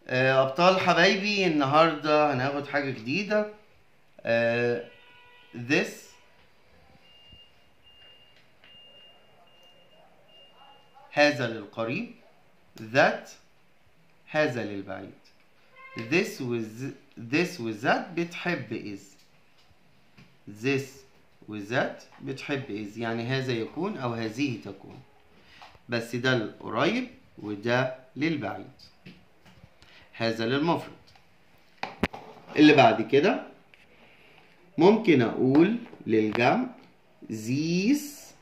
آه، أبطال حبايبي النهاردة هناخد حاجة جديدة آه، this هذا للقريب that هذا للبعيد this with this with that بتحب is this with that بتحب is يعني هذا يكون أو هذه تكون بس ده القريب وده للبعيد هذا للمفرد اللي بعد كده ممكن أقول للجمع these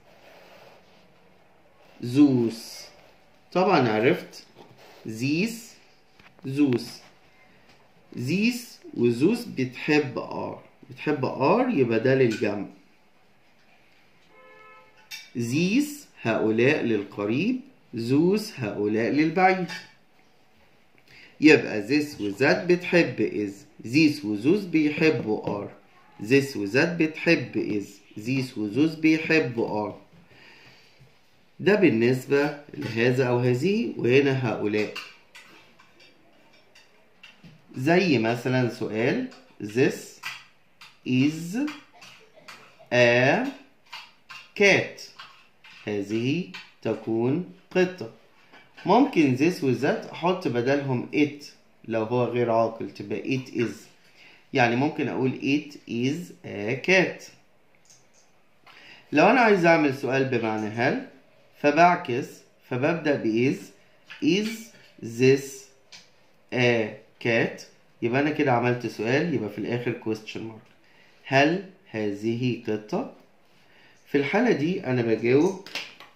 زوس طبعا عرفت these زوس these وزوس بتحب ار بتحب ار يبقى ده للجمع these هؤلاء للقريب زوس هؤلاء للبعيد يبقى this و that بتحب is this وزوس بيحبوا are this و that بتحب is this وزوس بيحبوا are ده بالنسبة لهذا أو هذه وهنا هؤلاء زي مثلا سؤال this is a cat هذه تكون قطة ممكن this و that أحط بدلهم it لو هو غير عاقل تبقى it is يعني ممكن أقول it is a cat لو أنا عايز أعمل سؤال بمعنى هل فبعكس فببدأ ب is is this a cat يبقى أنا كده عملت سؤال يبقى في الآخر question mark هل هذه قطة؟ في الحالة دي أنا بجاوب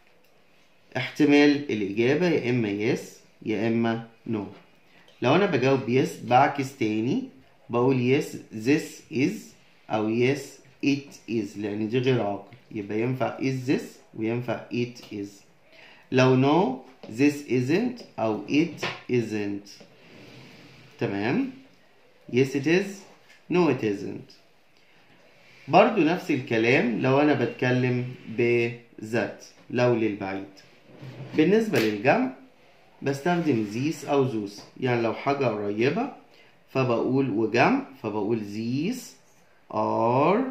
احتمال الإجابة يا إما yes يا إما no لو أنا بجاوب yes بعكس تاني بقول yes this is أو yes it is لأن دي غير عاقل يبقى ينفع is this وينفع it is لو no this isn't أو it isn't تمام yes it is no it isn't برضو نفس الكلام لو أنا بتكلم بذات لو للبعيد بالنسبة للجمع بستخدم these أو those يعني لو حاجة قريبة فبقول وجمع فبقول these are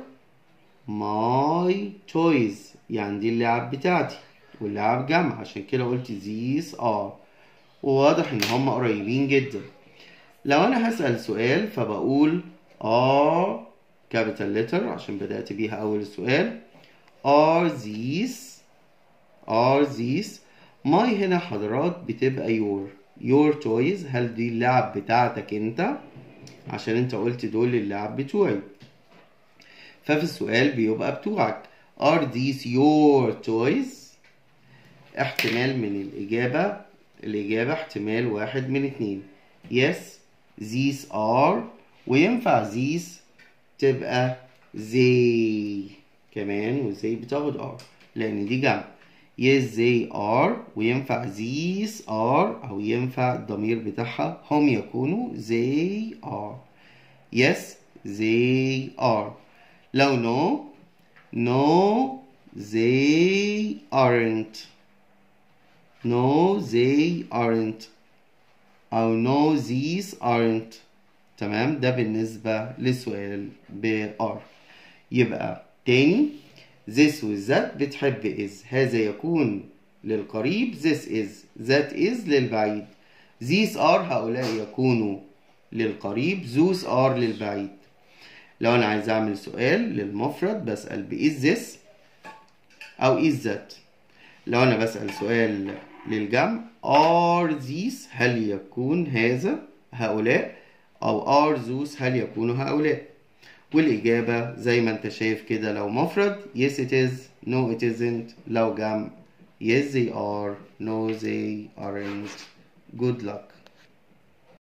my toys يعني دي اللعب بتاعتي واللعب جمع عشان كده قلت these are وواضح ان هم قريبين جدا لو انا هسأل سؤال فبقول are capital letter عشان بدأت بيها اول السؤال are these are these my هنا حضرات بتبقى your your toys هل دي اللعب بتاعتك انت عشان انت قلت دول اللعب بتوعي ففي السؤال بيبقى بتوعك are these your toys احتمال من الإجابة الإجابة احتمال واحد من اتنين yes these are وينفع these تبقى they كمان وزي بتاخد are لأن دي جمع yes they are وينفع these are أو ينفع الضمير بتاعها هم يكونوا they are yes they are لو no no they aren't no they aren't أو no these aren't تمام ده بالنسبة للسؤال ب are يبقى تاني this و that بتحب is هذا يكون للقريب this is that is للبعيد these are هؤلاء يكونوا للقريب those are للبعيد لو أنا عايز أعمل سؤال للمفرد بسأل ب is this أو is that لو أنا بسأل سؤال للجمع are these هل يكون هذا هؤلاء أو are those هل يكونوا هؤلاء والإجابة زي ما أنت شايف كده لو مفرد yes it is no it isn't لو جمع yes they are no they aren't good luck